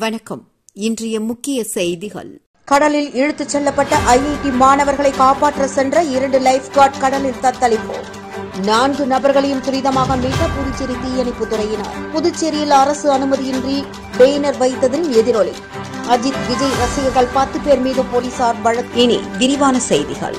வணக்கம் இன்றைய முக்கிய செய்திகள் கடலில் இழுத்துச் செல்லப்பட்ட ஐஐடி மாணவர்களை காப்பாற்ற சென்ற இரண்டு லைஃப் கார்டு கடலில் தத்தளிப்பு நான்கு நபர்களையும் துரிதமாக மீட்ட புதுச்சேரி தீயணைப்பு துறையினர் புதுச்சேரியில் அரசு அனுமதியின்றி பேனர் வைத்ததில் எதிரொலி அஜித் விஜய் ரசிகர்கள் பத்து பேர் மீது போலீசார் வழக்கு இனி விரிவான செய்திகள்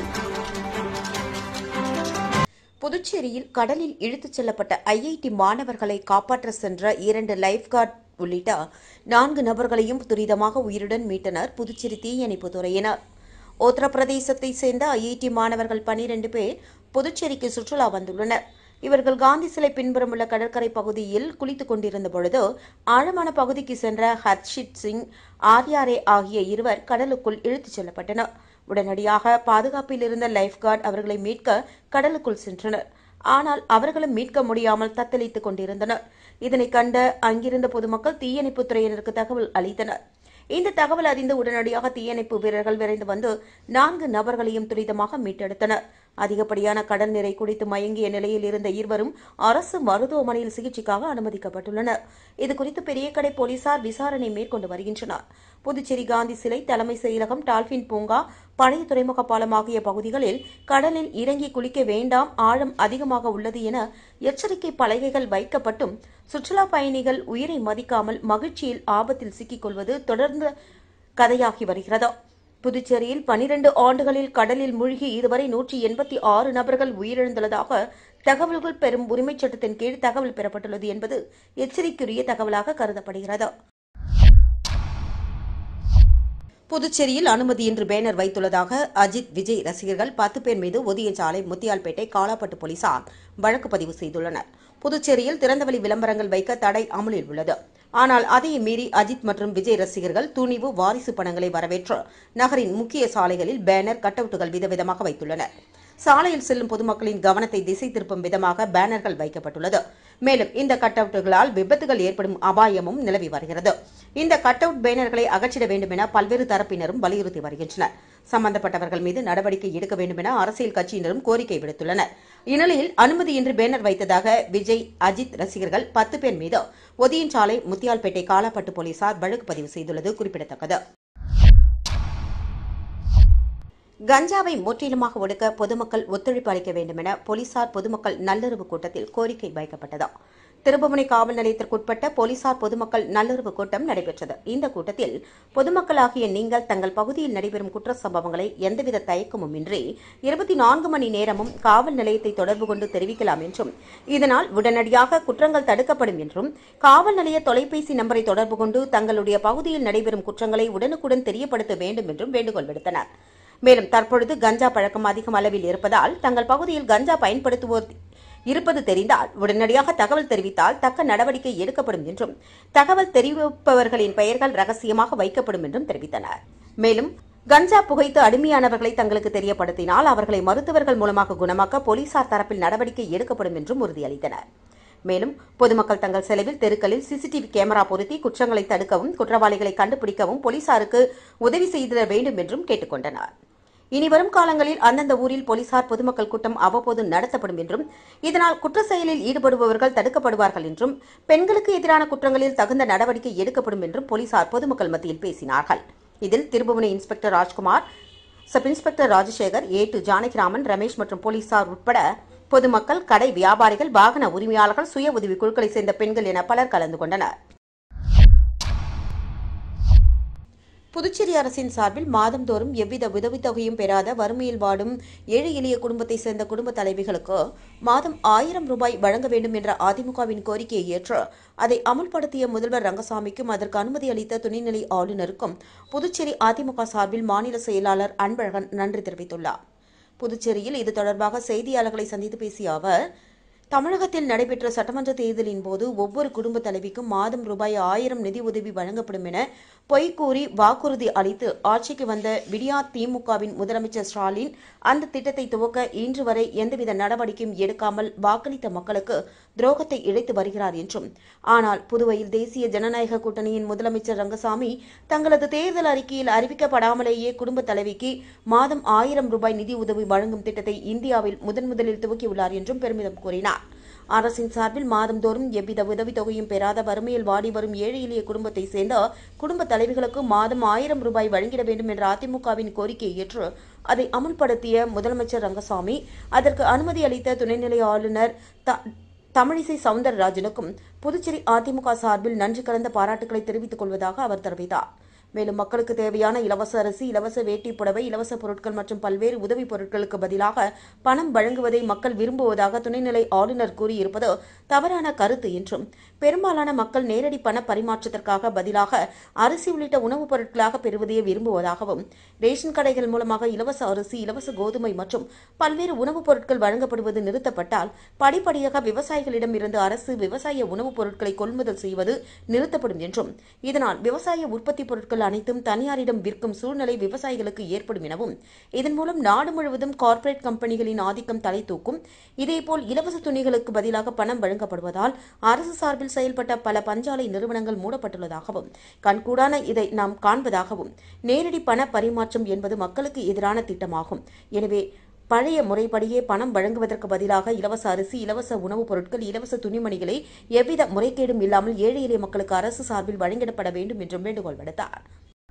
புதுச்சேரியில் கடலில் இழுத்துச் செல்லப்பட்ட ஐஐடி மாணவர்களை காப்பாற்ற சென்ற இரண்டு லைஃப் கார்டு உள்ளிட்ட நான்கு நபர்களையும் துரிதமாக உயிருடன் மீட்டனர் புதுச்சேரி தீயணைப்பு துறையினர் உத்தரப்பிரதேசத்தை சேர்ந்த ஐஐடி மாணவர்கள் பனிரெண்டு பேர் புதுச்சேரிக்கு சுற்றுலா வந்துள்ளனர் இவர்கள் காந்தி சிலை பின்புறமுள்ள கடற்கரை பகுதியில் குளித்துக் கொண்டிருந்த பொழுது ஆழமான பகுதிக்கு சென்ற ஹர்ஷித் சிங் ஆர்யாரே ஆகிய இருவர் கடலுக்குள் இழுத்துச் செல்லப்பட்டனர் உடனடியாக பாதுகாப்பில் இருந்த லைஃப் கார்டு அவர்களை மீட்க கடலுக்குள் சென்றனர் ஆனால் அவர்களும் மீட்க முடியாமல் தத்தளித்துக் கொண்டிருந்தனர் இதனை கண்ட அங்கிருந்த பொதுமக்கள் தீயணைப்புத் துறையினருக்கு தகவல் அளித்தனர் இந்த தகவல் அறிந்து உடனடியாக தீயணைப்பு வீரர்கள் விரைந்து வந்து நான்கு நபர்களையும் துரிதமாக மீட்டெடுத்தனர் அதிகப்படியான கடல் நீரை குடித்து மயங்கிய நிலையில் இருந்த இருவரும் அரசு மருத்துவமனையில் சிகிச்சைக்காக அனுமதிக்கப்பட்டுள்ளனர் இதுகுறித்து பெரியகடை போலீசார் விசாரணை மேற்கொண்டு வருகின்றனர் புதுச்சேரி காந்தி சிலை தலைமை செயலகம் டால்பின் பூங்கா பழைய துறைமுக பாலம் ஆகிய பகுதிகளில் கடலில் இறங்கி குளிக்க வேண்டாம் ஆழம் அதிகமாக உள்ளது என எச்சரிக்கை பலகைகள் வைக்கப்பட்டும் சுற்றுலா பயணிகள் உயிரை மதிக்காமல் மகிழ்ச்சியில் ஆபத்தில் சிக்கிக் கொள்வது தொடர்ந்து கதையாகி வருகிறது புதுச்சேரியில் பனிரண்டு ஆண்டுகளில் கடலில் மூழ்கி இதுவரை நூற்றி எண்பத்தி ஆறு நபர்கள் உயிரிழந்துள்ளதாக தகவல்கள் பெறும் உரிமைச் சட்டத்தின் கீழ் தகவல் பெறப்பட்டுள்ளது என்பது எச்சரிக்கையுரிய தகவலாக கருதப்படுகிறது புதுச்சேரியில் அனுமதியின்றி பேனர் வைத்துள்ளதாக அஜித் விஜய் ரசிகர்கள் பத்து பேர் மீது ஒதியஞ்சாலை முத்தியால்பேட்டை காலாப்பட்டு போலீசார் வழக்கு பதிவு செய்துள்ளனர் புதுச்சேரியில் திறந்தவெளி விளம்பரங்கள் வைக்க தடை அமலில் உள்ளது ஆனால் அதையும் மீறி அஜித் மற்றும் விஜய் ரசிகர்கள் துணிவு வாரிசு படங்களை வரவேற்று நகரின் முக்கிய சாலைகளில் பேனர் கட்டவுட்டுகள் விதவிதமாக வைத்துள்ளனர் சாலையில் செல்லும் பொதுமக்களின் கவனத்தை திசை திருப்பும் விதமாக பேனர்கள் வைக்கப்பட்டுள்ளது மேலும் இந்த கட்டவுட்டுகளால் விபத்துகள் ஏற்படும் அபாயமும் நிலவி வருகிறது இந்த கட்டவுட் பேனர்களை அகற்றிட வேண்டும் என பல்வேறு தரப்பினரும் வலியுறுத்தி வருகின்றனர் சம்பந்தப்பட்டவர்கள் மீது நடவடிக்கை எடுக்க வேண்டும் என அரசியல் கட்சியினரும் கோரிக்கை விடுத்துள்ளனர் இந்நிலையில் அனுமதியின்றி பேனர் வைத்ததாக விஜய் அஜித் ரசிகர்கள் பத்து பேர் மீது ஒதியஞ்சாலை முத்தியால்பேட்டை காலாப்பட்டு போலீசார் வழக்கு பதிவு செய்துள்ளது குறிப்பிடத்தக்கது கஞ்சாவை முற்றிலுமாக ஒடுக்க பொதுமக்கள் ஒத்துழைப்பு அளிக்க வேண்டும் என போலீசார் பொதுமக்கள் நல்லுறவு கூட்டத்தில் கோரிக்கை வைக்கப்பட்டது திருபுவனை காவல் நிலையத்திற்குட்பட்ட போலீசார் பொதுமக்கள் நல்லுறவு கூட்டம் நடைபெற்றது இந்த கூட்டத்தில் பொதுமக்களாகிய நீங்கள் தங்கள் பகுதியில் நடைபெறும் குற்ற சம்பவங்களை எந்தவித தயக்கமும் இன்றி இருபத்தி நான்கு மணி நேரமும் காவல் நிலையத்தை தொடர்பு கொண்டு தெரிவிக்கலாம் என்றும் இதனால் உடனடியாக குற்றங்கள் தடுக்கப்படும் என்றும் காவல் நிலைய தொலைபேசி நம்பரை தொடர்பு கொண்டு தங்களுடைய பகுதியில் நடைபெறும் குற்றங்களை உடனுக்குடன் தெரியப்படுத்த வேண்டும் என்றும் வேண்டுகோள் விடுத்தனர் மேலும் தற்பொழுது கஞ்சா பழக்கம் அதிகம் அளவில் இருப்பதால் தங்கள் பகுதியில் கஞ்சா பயன்படுத்துவோர் இருப்பது தெரிந்தால் உடனடியாக தகவல் தெரிவித்தால் தக்க நடவடிக்கை எடுக்கப்படும் என்றும் தகவல் தெரிவிப்பவர்களின் பெயர்கள் ரகசியமாக வைக்கப்படும் என்றும் தெரிவித்தனர் மேலும் கஞ்சா புகைத்து அடிமையானவர்களை தங்களுக்கு தெரியப்படுத்தினால் அவர்களை மருத்துவர்கள் மூலமாக குணமாக்க போலீசார் தரப்பில் நடவடிக்கை எடுக்கப்படும் என்றும் உறுதியளித்தனர் மேலும் பொதுமக்கள் தங்கள் செலவில் தெருக்களில் சிசிடிவி கேமரா பொருத்தி குற்றங்களை தடுக்கவும் குற்றவாளிகளை கண்டுபிடிக்கவும் போலீசாருக்கு உதவி செய்திட வேண்டும் என்றும் கேட்டுக் கொண்டனர் இனி வரும் காலங்களில் அந்தந்த ஊரில் போலீசார் பொதுமக்கள் கூட்டம் அவ்வப்போது நடத்தப்படும் என்றும் இதனால் குற்ற செயலில் ஈடுபடுபவர்கள் தடுக்கப்படுவார்கள் என்றும் பெண்களுக்கு எதிரான குற்றங்களில் தகுந்த நடவடிக்கை எடுக்கப்படும் என்றும் போலீசார் பொதுமக்கள் மத்தியில் பேசினார்கள் இதில் Thirubuvanai inspector Rajkumar sub inspector Rajasekar ஏ டு ஜானகிராமன் ரமேஷ் மற்றும் போலீசார் உட்பட பொதுமக்கள் கடை வியாபாரிகள் வாகன உரிமையாளர்கள் சுய உதவி குழுக்களை சேர்ந்த பெண்கள் என பலர் கலந்து கொண்டனர் புதுச்சேரி அரசின் சார்பில் மாதந்தோறும் எவ்வித உதவித்தொகையும் பெறாத வறுமையில் வாடும் ஏழை எளிய குடும்பத்தை சேர்ந்த குடும்ப தலைவிகளுக்கு மாதம் ஆயிரம் ரூபாய் வழங்க வேண்டும் என்ற அதிமுகவின் கோரிக்கையை ஏற்று அதை அமுல்படுத்திய முதல்வர் ரங்கசாமிக்கும் அதற்கு அனுமதி அளித்த துணைநிலை ஆளுநருக்கும் புதுச்சேரி அதிமுக சார்பில் மாநில செயலாளர் அன்பழகன் நன்றி தெரிவித்துள்ளார் புதுச்சேரியில் இது தொடர்பாக செய்தியாளர்களை சந்தித்து பேசிய அவர் தமிழகத்தில் நடைபெற்ற சட்டமன்ற தேர்தலின் போது ஒவ்வொரு குடும்ப தலைவிக்கும் மாதம் ரூபாய் ஆயிரம் நிதி உதவி வழங்கப்படும் என பொய் கூறி வாக்குறுதி அளித்து ஆட்சிக்கு வந்த விடியா திமுகவின் முதலமைச்சர் ஸ்டாலின் அந்த திட்டத்தை துவக்க இன்று வரை எந்தவித நடவடிக்கையும் எடுக்காமல் வாக்களித்த மக்களுக்கு துரோகத்தை இழைத்து வருகிறார் என்றும் ஆனால் புதுவையில் தேசிய ஜனநாயக கூட்டணியின் முதலமைச்சர் ரங்கசாமி தங்களது தேர்தல் அறிக்கையில் அறிவிக்கப்படாமலேயே குடும்ப தலைவிக்கு மாதம் ஆயிரம் ரூபாய் நிதி உதவி வழங்கும் திட்டத்தை இந்தியாவில் முதன் முதலில் துவக்கியுள்ளார் என்றும் பெருமிதம் கூறினார் அரசின் சார்பில் மாதந்தோறும் எவ்வித உதவித்தொகையும் பெறாத வறுமையில் வாடி வரும் ஏழை எளிய குடும்பத்தை சேர்ந்த குடும்ப தலைவிகளுக்கு மாதம் ஆயிரம் ரூபாய் வழங்கிட வேண்டும் என்ற அதிமுகவின் கோரிக்கையை ஏற்று அதை அமுல்படுத்திய முதலமைச்சர் ரங்கசாமி அதற்கு அனுமதி அளித்த துணைநிலை ஆளுநர் த- தமிழிசை சவுந்தரராஜனுக்கும் புதுச்சேரி அதிமுக சார்பில் நன்றி கலந்த பாராட்டுகளை தெரிவித்துக் கொள்வதாக அவர் தெரிவித்தார் மேலும் மக்களுக்கு தேவையான இலவச அரிசி இலவச வேட்டி புடவை இலவச பொருட்கள் மற்றும் பல்வேறு உதவிப் பொருட்களுக்கு பதிலாக பணம் வழங்குவதை மக்கள் விரும்புவதாக துணைநிலை ஆளுநர் கூறியிருப்பது தவறான கருத்து என்றும் பெரும்பாலான மக்கள் நேரடி பண பரிமாற்றத்திற்காக பதிலாக அரிசி உள்ளிட்ட உணவுப் பொருட்களாக பெறுவதையே விரும்புவதாகவும் ரேஷன் கடைகள் மூலமாக இலவச அரிசி இலவச கோதுமை மற்றும் பல்வேறு உணவுப் பொருட்கள் வழங்கப்படுவது நிறுத்தப்பட்டால் படிப்படியாக விவசாயிகளிடம் இருந்து அரசு விவசாய உணவுப் பொருட்களை கொள்முதல் செய்வது நிறுத்தப்படும் என்றும் இதனால் விவசாய உற்பத்தி பொருட்கள் அனைத்தும் தனியாரிடம் விற்கும் சூழ்நிலை விவசாயிகளுக்கு ஏற்படும் எனவும் இதன் மூலம் நாடு முழுவதும் கார்ப்பரேட் கம்பெனிகளின் ஆதிக்கம் தலை தூக்கும் இதேபோல் இலவச துணிகளுக்கு பதிலாக பணம் வழங்கப்படுவதால் அரசு சார்பில் செயல்பட்ட பல பஞ்சாலை நிறுவனங்கள் மூடப்பட்டுள்ளதாகவும் கண்கூடான இதை நாம் காண்பதாகவும் நேரடி பண பரிமாற்றம் என்பது மக்களுக்கு எதிரான திட்டமாகும் எனவே பழைய முறைப்படியே பணம் வழங்குவதற்கு பதிலாக இலவச அரிசி இலவச உணவுப் பொருட்கள் இலவச துணிமணிகளை எவ்வித முறைகேடும் இல்லாமல் ஏழை எளிய மக்களுக்கு அரசு சார்பில் வழங்கிடப்பட வேண்டும் என்றும் வேண்டுகோள் விடுத்தார்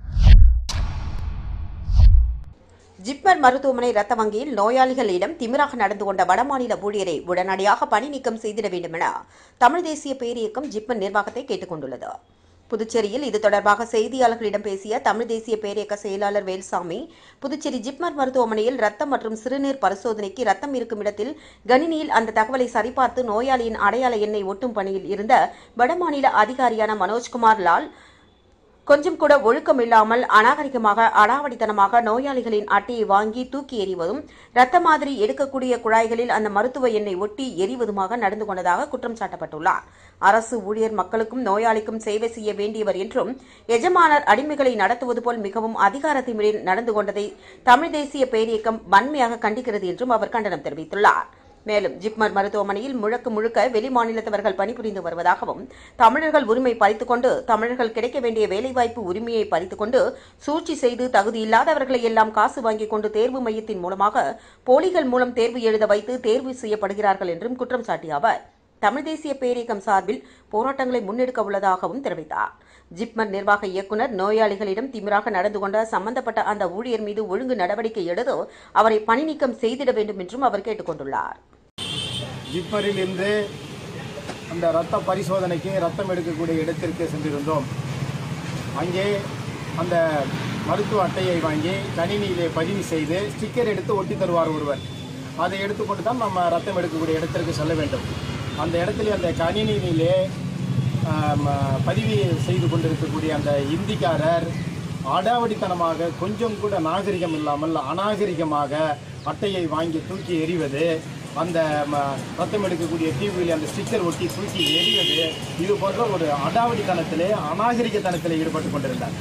ஜிப்மர் மருத்துவமனை ரத்த வங்கியில் நோயாளிகளிடம் திமிராக நடந்து கொண்ட வடமாநில ஊழியரை உடனடியாக பணி நீக்கம் செய்திட வேண்டும் என தமிழ் தேசிய பேரியக்கம் ஜிப்மர் நிர்வாகத்தை கேட்டுக் கொண்டுள்ளது புதுச்சேரியில் இது தொடர்பாக செய்தியாளர்களிடம் பேசிய தமிழ் தேசிய பேரியக்க செயலாளர் வேல்சாமி புதுச்சேரி ஜிப்மர் மருத்துவமனையில் ரத்தம் மற்றும் சிறுநீர் பரிசோதனைக்கு ரத்தம் இருக்கும் இடத்தில் கணினியில் அந்த தகவலை சரிபார்த்து நோயாளியின் அடையாள எண்ணை ஒட்டும் பணியில் இருந்த வடமாநில அதிகாரியான மனோஜ்குமார் லால் கொஞ்சம் கூட ஒழுக்கமில்லாமல் அநாகரிகமாக அடாவடித்தனமாக நோயாளிகளின் அட்டையை வாங்கி தூக்கி எறிவதும் ரத்த மாதிரி எடுக்கக்கூடிய குழாய்களில் அந்த மருத்துவ எண்ணெய் ஒட்டி எறிவதுமாக நடந்து கொண்டதாக குற்றம் சாட்டப்பட்டுள்ளார் அரசு ஊழியர் மக்களுக்கும் நோயாளிக்கும் சேவை செய்ய வேண்டியவர் என்றும் எஜமானர் அடிமைகளை நடத்துவது போல் மிகவும் அதிகாரத்திமிரில் நடந்து கொண்டதை தமிழ் தேசிய பேரியக்கம் வன்மையாக கண்டிக்கிறது என்றும் அவர் கண்டனம் தெரிவித்துள்ளார் மேலும் ஜிப்மர் மருத்துவமனையில் முழுக்க முழுக்க வெளி மாநிலத்தவர்கள் பணிபுரிந்து வருவதாகவும் தமிழர்கள் உரிமை பறித்துக்கொண்டு தமிழர்கள் கிடைக்க வேண்டிய வேலைவாய்ப்பு உரிமையை பறித்துக்கொண்டு சூழ்ச்சி செய்து தகுதியில்லாதவர்களை எல்லாம் காசு வாங்கிக் கொண்டு தேர்வு மையத்தின் மூலமாக போலிகள் மூலம் தேர்வு எழுத வைத்து தேர்வு செய்யப்படுகிறார்கள் என்றும் குற்றம் சாட்டிய அவர் தமிழ் தேசிய பேரியக்கம் சார்பில் போராட்டங்களை முன்னெடுக்க உள்ளதாகவும் தெரிவித்தார் ஜிப்மர் நிர்வாக இயக்குநர் நோயாளிகளிடம் திமிராக நடந்து கொண்ட சம்பந்தப்பட்ட அந்த ஊழியர் மீது ஒழுங்கு நடவடிக்கை எடுத்து அவரை பணி நீக்கம் செய்திட வேண்டும் என்றும் அவர் கேட்டுக் கொண்டுள்ளார் ஜிப்பரில் இருந்து அந்த ரத்த பரிசோதனைக்கு ரத்தம் எடுக்கக்கூடிய இடத்திற்கு சென்றிருந்தோம் அங்கே அந்த மருத்துவ அட்டையை வாங்கி கணினியிலே பதிவு செய்து ஸ்டிக்கர் எடுத்து ஒட்டி தருவார் ஒருவர் அதை எடுத்துக்கொண்டு தான் நம்ம ரத்தம் எடுக்கக்கூடிய இடத்திற்கு செல்ல வேண்டும் அந்த இடத்துல அந்த கணினியிலே ஆம், பதிவு செய்து கொண்டிருக்கக்கூடிய அந்த இந்திக்காரர் அடாவடித்தனமாக கொஞ்சம் கூட நாகரிகம் இல்லாமல் அநாகரிகமாக அட்டையை வாங்கி தூக்கி எறிவது அந்த ம, ரத்தம் எடுக்கக்கூடிய டிவியில் அந்த ஸ்டிக்கர் ஒட்டி தூக்கி எறிவது இது போன்ற ஒரு அடாவடித்தனத்திலே அநாகரிகத்தனத்திலே ஈடுபட்டு கொண்டிருந்தார்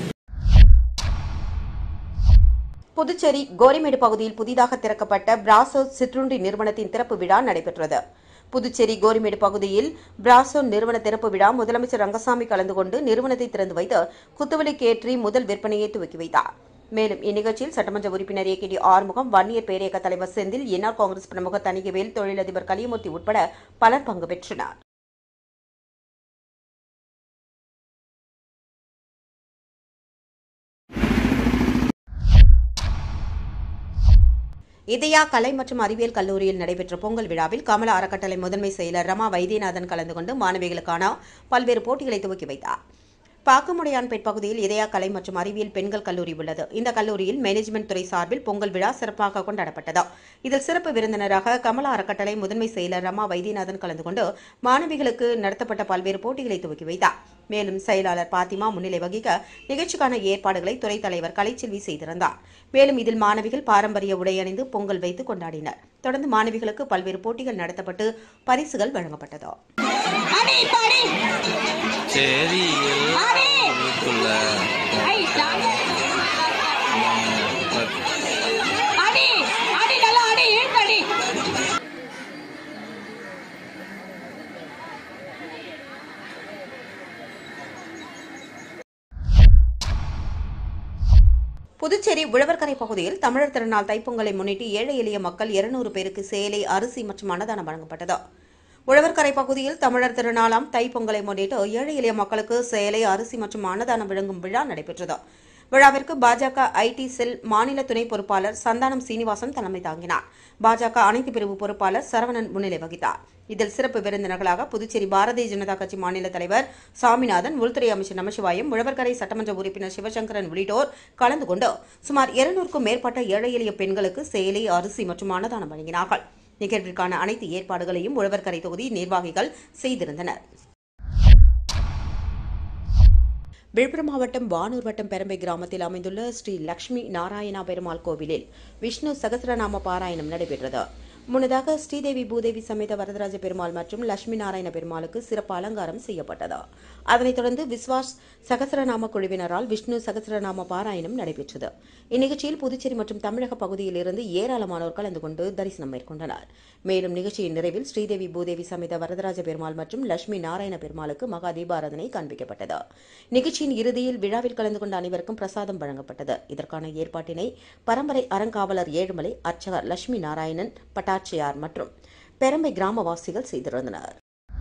புதுச்சேரி கோரிமேடு பகுதியில் புதிதாக திறக்கப்பட்ட பிராசோ சிற்றுண்டி நிறுவனத்தின் திறப்பு விழா நடைபெற்றது புதுச்சேரி கோரிமேடு பகுதியில் பிராசோ நிறுவன திறப்பு விழா முதலமைச்சர் ரங்கசாமி கலந்து கொண்டு நிறுவனத்தை திறந்து வைத்து குத்துவிளக்கு ஏற்றி முதல் விற்பனையை துவக்கி வைத்தார் மேலும் இந்நிகழ்ச்சியில் சட்டமன்ற உறுப்பினர் A K T Arumugam Vanniyar பேரியக்க தலைவர் செந்தில் என்ஆர் காங்கிரஸ் பிரமுகர் தணிகவேல் தொழிலதிபர் கலியமூர்த்தி உட்பட பலர் பங்கு பெற்றனர் இதயா கலை மற்றும் அறிவியல் கல்லூரியில் நடைபெற்ற பொங்கல் விழாவில் கமலா அறக்கட்டளை முதன்மை செயலர் ரமா வைத்தியநாதன் கலந்து கொண்டு மாணவிகளுக்கான பல்வேறு போட்டிகளை துவக்கி வைத்தார் பாக்கமுடையான்பேட் பகுதியில் இதயா கலை மற்றும் அறிவியல் பெண்கள் கல்லூரி உள்ளது இந்த கல்லூரியில் மேனேஜ்மெண்ட் துறை சார்பில் பொங்கல் விழா சிறப்பாக கொண்டாடப்பட்டது இதில் சிறப்பு விருந்தினராக கமலா அறக்கட்டளை முதன்மை செயலர் ரமா வைத்தியநாதன் கலந்து கொண்டு மாணவிகளுக்கு நடத்தப்பட்ட பல்வேறு போட்டிகளை துவக்கி வைத்தார் மேலும் செயலாளர் பாத்திமா முன்னிலை வகிக்க நிகழ்ச்சிக்கான ஏற்பாடுகளை துறைத் தலைவர் கலைச்செல்வி செய்திருந்தார் மேலும் இதில் மாணவிகள் பாரம்பரிய உடை அணிந்து பொங்கல் வைத்து கொண்டாடினர் தொடர்ந்து மாணவிகளுக்கு பல்வேறு போட்டிகள் நடத்தப்பட்டு பரிசுகள் வழங்கப்பட்டது அடி படி சரி அடி எல்லாம் ஐ தாங்க அடி அடி நல்லா அடி இழுத்தடி புதுச்சேரி உழவர்கரை பகுதியில் தமிழர் திருநாள் தைப்பொங்கலை முன்னிட்டு ஏழை எளிய மக்கள் இருநூறு பேருக்கு சேலை அரிசி மற்றும் அன்னதானம் வழங்கப்பட்டது உழவர்கரை பகுதியில் தமிழர் திருநாளாம் தைப்பொங்கலை முன்னிட்டு ஏழை எளிய மக்களுக்கு சேலை அரிசி மற்றும் அன்னதானம் வழங்கும் விழா நடைபெற்றது விழாவிற்கு பாஜக ஐடி செல் மாநில துணை பொறுப்பாளர் சந்தானம் சீனிவாசன் தலைமை தாங்கினார் பாஜக அனைத்து பிரிவு பொறுப்பாளர் சரவணன் முன்னிலை வகித்தார் இதில் சிறப்பு விருந்தினர்களாக புதுச்சேரி பாரதிய ஜனதா கட்சி மாநில தலைவர் சாமிநாதன் உள்துறை அமைச்சர் நமசிவாயம் உழவர்கரை சட்டமன்ற உறுப்பினர் சிவசங்கரன் உள்ளிட்டோர் கலந்து கொண்டு சுமார் இருநூறுக்கும் மேற்பட்ட ஏழை எளிய பெண்களுக்கு சேலை அரிசி மற்றும் அன்னதானம் வழங்கினார்கள் நிகழ்விற்கான அனைத்து ஏற்பாடுகளையும் உழவர்கரை தொகுதி நிர்வாகிகள் செய்திருந்தனர் விழுப்புரம் மாவட்டம் வானூர் வட்டம் பெரம்பை கிராமத்தில் அமைந்துள்ள ஸ்ரீ லட்சுமி நாராயணா பெருமாள் கோவிலில் விஷ்ணு சகசிரநாம பாராயணம் நடைபெற்றது முன்னதாக ஸ்ரீதேவி பூதேவி சமேத வரதராஜ பெருமாள் மற்றும் லட்சுமி நாராயண பெருமாளுக்கு சிறப்பு அலங்காரம் செய்யப்பட்டது அதனைத் தொடர்ந்து விஸ்வாஸ் சகசிரநாம குழுவினரால் விஷ்ணு சகசிரநாம பாராயணம் நடைபெற்றது இந்நிகழ்ச்சியில் புதுச்சேரி மற்றும் தமிழக பகுதியில் இருந்து ஏராளமானோர் கலந்து கொண்டு தரிசனம் மேற்கொண்டனர் மேலும் நிகழ்ச்சியின் நிறைவில் ஸ்ரீதேவி பூதேவி சமேத வரதராஜ பெருமாள் மற்றும் லட்சுமி நாராயண பெருமாளுக்கு மகா தீபாராதனை காண்பிக்கப்பட்டது நிகழ்ச்சியின் இறுதியில் விழாவில் கலந்து கொண்ட அனைவருக்கும் பிரசாதம் வழங்கப்பட்டது இதற்கான ஏற்பாட்டினை பரம்பரை அறங்காவலர் ஏழுமலை அர்ச்சகர் லட்சுமி நாராயணன் பட்டாட்சியார் மற்றும் பெரம்பை கிராமவாசிகள் செய்திருந்தனர்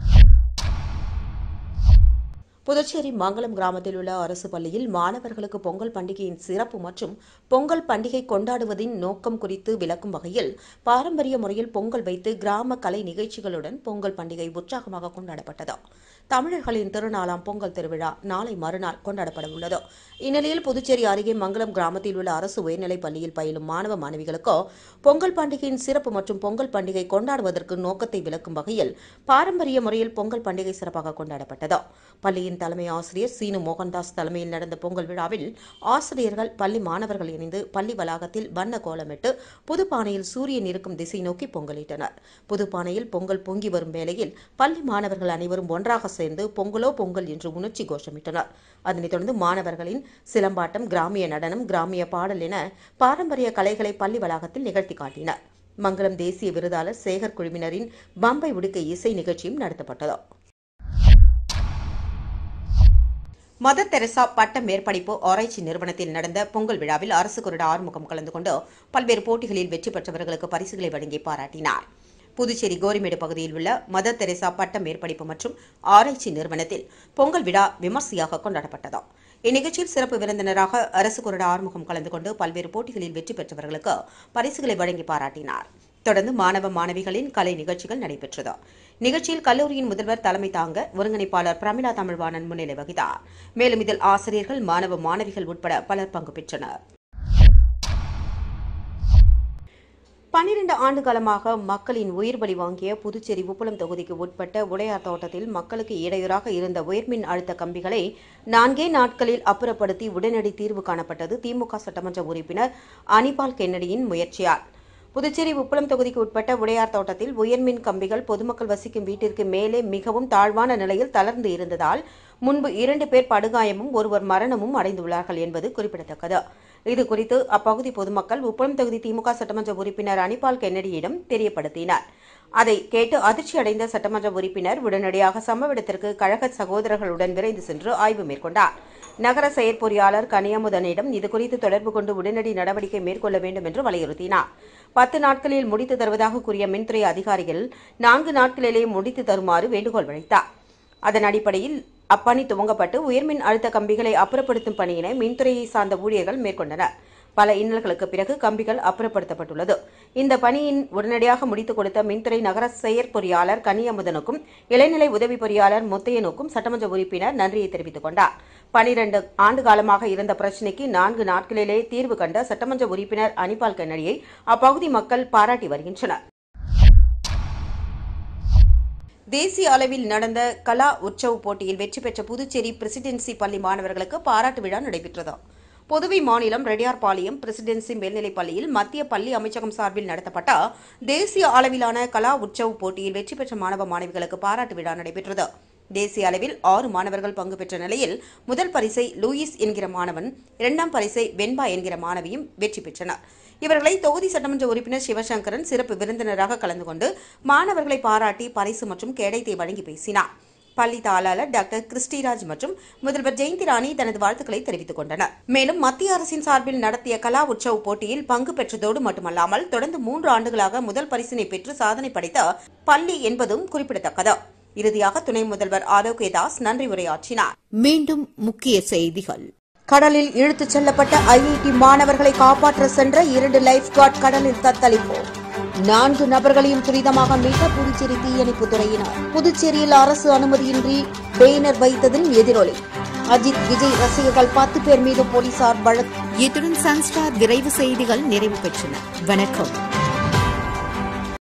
புதுச்சேரி மங்கலம் கிராமத்தில் உள்ள அரசு பள்ளியில் மாணவர்களுக்கு பொங்கல் பண்டிகையின் சிறப்பு மற்றும் பொங்கல் பண்டிகை கொண்டாடுவதின் நோக்கம் குறித்து விளக்கும் வகையில் பாரம்பரிய முறையில் பொங்கல் வைத்து கிராம கலை நிகழ்ச்சிகளுடன் பொங்கல் பண்டிகை உற்சாகமாக கொண்டாடப்பட்டது தமிழர்களின் திருநாளாம் பொங்கல் திருவிழா நாளை மறுநாள் கொண்டாடப்பட உள்ளது இந்நிலையில் புதுச்சேரி அருகே மங்கலம் கிராமத்தில் உள்ள அரசு உயர்நிலைப் பள்ளியில் பயிலும் மாணவ மாணவிகளுக்கு பொங்கல் பண்டிகையின் சிறப்பு மற்றும் பொங்கல் பண்டிகை கொண்டாடுவதற்கு நோக்கத்தை விளக்கும் வகையில் பாரம்பரிய முறையில் பொங்கல் பண்டிகை சிறப்பாக கொண்டாடப்பட்டது பள்ளியின் தலைமை ஆசிரியர் சீனு மோகன்தாஸ் தலைமையில் நடந்த பொங்கல் விழாவில் ஆசிரியர்கள் பள்ளி மாணவர்கள் இணைந்து பள்ளி வளாகத்தில் வண்ண கோலமிட்டு புதுப்பானையில் சூரியன் இருக்கும் திசை நோக்கி பொங்கலிட்டனர் புதுப்பானையில் பொங்கல் பொங்கி வரும் வேளையில் பள்ளி மாணவர்கள் அனைவரும் ஒன்றாக சேர்ந்து பொங்கலோ பொங்கல் என்று உணர்ச்சி கோஷமிட்டனர் அதனைத் தொடர்ந்து மாணவர்களின் சிலம்பாட்டம் கிராமிய நடனம் கிராமிய பாடல் என பாரம்பரிய கலைகளை பள்ளி வளாகத்தில் நிகழ்த்தி காட்டினர் மங்களம் தேசிய விருதாளர் சேகர் குழுவினரின் பம்பை உடுக்க இசை நிகழ்ச்சியும் நடத்தப்பட்டது மதர் தெரசா பட்ட மேற்படிப்பு ஆராய்ச்சி நிறுவனத்தில் நடந்த பொங்கல் விழாவில் அரசு கொறடா ஆறுமுகம் கலந்து கொண்டு பல்வேறு போட்டிகளில் வெற்றி பெற்றவர்களுக்கு பரிசுகளை வழங்கி பாராட்டினார் புதுச்சேரி கோரிமேடு பகுதியில் உள்ள மதர் தெரசா பட்ட மேற்படிப்பு மற்றும் ஆராய்ச்சி நிறுவனத்தில் பொங்கல் விழா விமர்சையாக கொண்டாடப்பட்டது இந்நிகழ்ச்சியில் சிறப்பு விருந்தினராக அரசு கொறடா ஆறுமுகம் கலந்து கொண்டு பல்வேறு போட்டிகளில் வெற்றி பெற்றவர்களுக்கு பரிசுகளை வழங்கி பாராட்டினார் தொடர்ந்து மாணவ மாணவிகளின் கலை நிகழ்ச்சிகள் நடைபெற்றது நிகழ்ச்சியில் கல்லூரியின் முதல்வர் தலைமை தாங்க ஒருங்கிணைப்பாளர் பிரமிளா தமிழ்வாணன் முன்னிலை வகித்தார் மேலும் இதில் ஆசிரியர்கள் மாணவ மாணவிகள் உட்பட பலர் பங்கு பெற்றனர் பன்னிரண்டு ஆண்டு காலமாக மக்களின் உயிர் பலி வாங்கிய புதுச்சேரி உப்பளம் தொகுதிக்கு உட்பட்ட உடையார் தோட்டத்தில் மக்களுக்கு இடையூறாக இருந்த உயர்மின் அழுத்த கம்பிகளை நான்கே நாட்களில் அப்புறப்படுத்தி உடனடி தீர்வு காணப்பட்டது திமுக சட்டமன்ற உறுப்பினர் அனிபால் கென்னடியின் முயற்சியால் புதுச்சேரி உப்பளம் தொகுதிக்கு உட்பட்ட உடையார் தோட்டத்தில் உயர்மின் கம்பிகள் பொதுமக்கள் வசிக்கும் வீட்டிற்கு மேலே மிகவும் தாழ்வான நிலையில் தளர்ந்து இருந்ததால் முன்பு இரண்டு பேர் படுகாயமும் ஒருவர் மரணமும் அடைந்துள்ளார்கள் என்பது குறிப்பிடத்தக்கது இது குறித்து அப்பகுதி பொதுமக்கள் உப்பளம் தொகுதி திமுக சட்டமன்ற உறுப்பினர் அனிபால் கென்னடியிடம் தெரியப்படுத்தினார் அதை கேட்டு அதிர்ச்சி அடைந்த சட்டமன்ற உறுப்பினர் உடனடியாக சம்பவ இடத்திற்கு கழக சகோதரர்களுடன் விரைந்து சென்று ஆய்வு மேற்கொண்டார் நகர செயற்பொறியாளர் கனியமுதனிடம் இதுகுறித்து தொடர்பு கொண்டு உடனடி நடவடிக்கை மேற்கொள்ள வேண்டும் என்று வலியுறுத்தினார் பத்து நாட்களில் முடித்து தருவதாக கூறிய மின்துறை அதிகாரிகள் நான்கு நாட்களிலேயே முடித்து தருமாறு வேண்டுகோள் விடுத்தார் அதன் அடிப்படையில் அப்பணி துவங்கப்பட்டு உயர்மின் அழுத்த கம்பிகளை அப்புறப்படுத்தும் பணியினை மின்துறையை சார்ந்த ஊழியர்கள் மேற்கொண்டனர் பல இன்னல்களுக்கு பிறகு கம்பிகள் அப்புறப்படுத்தப்பட்டுள்ளது இந்த பணியின் உடனடியாக முடித்துக் கொடுத்த மின்துறை நகர செயற்பொறியாளர் கனியமுதனுக்கும் இளைநிலை உதவி பொறியாளர் முத்தையனுக்கும் சட்டமன்ற உறுப்பினர் நன்றியை தெரிவித்துக் கொண்டார் பனிரண்டு ஆண்டு காலமாக இருந்த பிரச்சினைக்கு நான்கு நாட்களிலே தீர்வு கண்ட சட்டமன்ற உறுப்பினர் அனிபால் கண்ணடியை அப்பகுதி மக்கள் பாராட்டி வருகின்றனர் தேசிய அளவில் நடந்த கலா உற்சவ் போட்டியில் வெற்றி பெற்ற புதுச்சேரி பிரசிடென்சி பள்ளி மாணவர்களுக்கு பாராட்டு விழா நடைபெற்றது புதுவை மாநிலம் ரெட்டியார்பாளையம் பிரசிடென்சி மேல்நிலைப் பள்ளியில் மத்திய பள்ளி அமைச்சகம் சார்பில் நடத்தப்பட்ட தேசிய அளவிலான கலா உற்சவ் போட்டியில் வெற்றி பெற்ற மாணவ மாணவிகளுக்கு பாராட்டு விழா நடைபெற்றது தேசிய அளவில் ஆறு மாணவர்கள் பங்கு பெற்ற நிலையில் முதல் பரிசை லூயிஸ் என்கிற மாணவன் இரண்டாம் பரிசை வெண்பா என்கிற மாணவியும் வெற்றி பெற்றனர் இவர்களை தொகுதி சட்டமன்ற உறுப்பினர் சிவசங்கரன் சிறப்பு விருந்தினராக கலந்து கொண்டு மாணவர்களை பாராட்டி பரிசு மற்றும் கேடயத்தை வழங்கி பேசினார் பள்ளி தாளாளர் டாக்டர் கிறிஸ்டிராஜ் மற்றும் முதல்வர் ஜெயந்தி ராணி தனது வாழ்த்துக்களை தெரிவித்துக் கொண்டனர் மேலும் மத்திய அரசின் சார்பில் நடத்திய கலா உற்சவ் போட்டியில் பங்கு பெற்றதோடு மட்டுமல்லாமல் தொடர்ந்து மூன்று ஆண்டுகளாக முதல் பரிசினை பெற்று சாதனை படைத்த பள்ளி என்பதும் குறிப்பிடத்தக்கது இறுதியாக துணை முதல்வர் ஆரோக்கியதாஸ் நன்றி உரையாற்றினார் மீண்டும் முக்கிய செய்திகள் கடலில் இழுத்துச் செல்லப்பட்ட ஐஐடி மாணவர்களை காப்பாற்ற சென்ற இரண்டு லைஃப் கார்டு கடலில் தத்தளிப்பு நான்கு நபர்களையும் துரிதமாக மீட்ட புதுச்சேரி தீயணைப்புத் துறையினர் புதுச்சேரியில் அரசு அனுமதியின்றி பேனர் வைத்ததின் எதிரொலி அஜித் விஜய் ரசிகர்கள் பத்து பேர் மீது போலீசார் வழக்கு இத்துடன் சன்ஸ்டார் விரைவு செய்திகள் நிறைவு பெற்றன வணக்கம்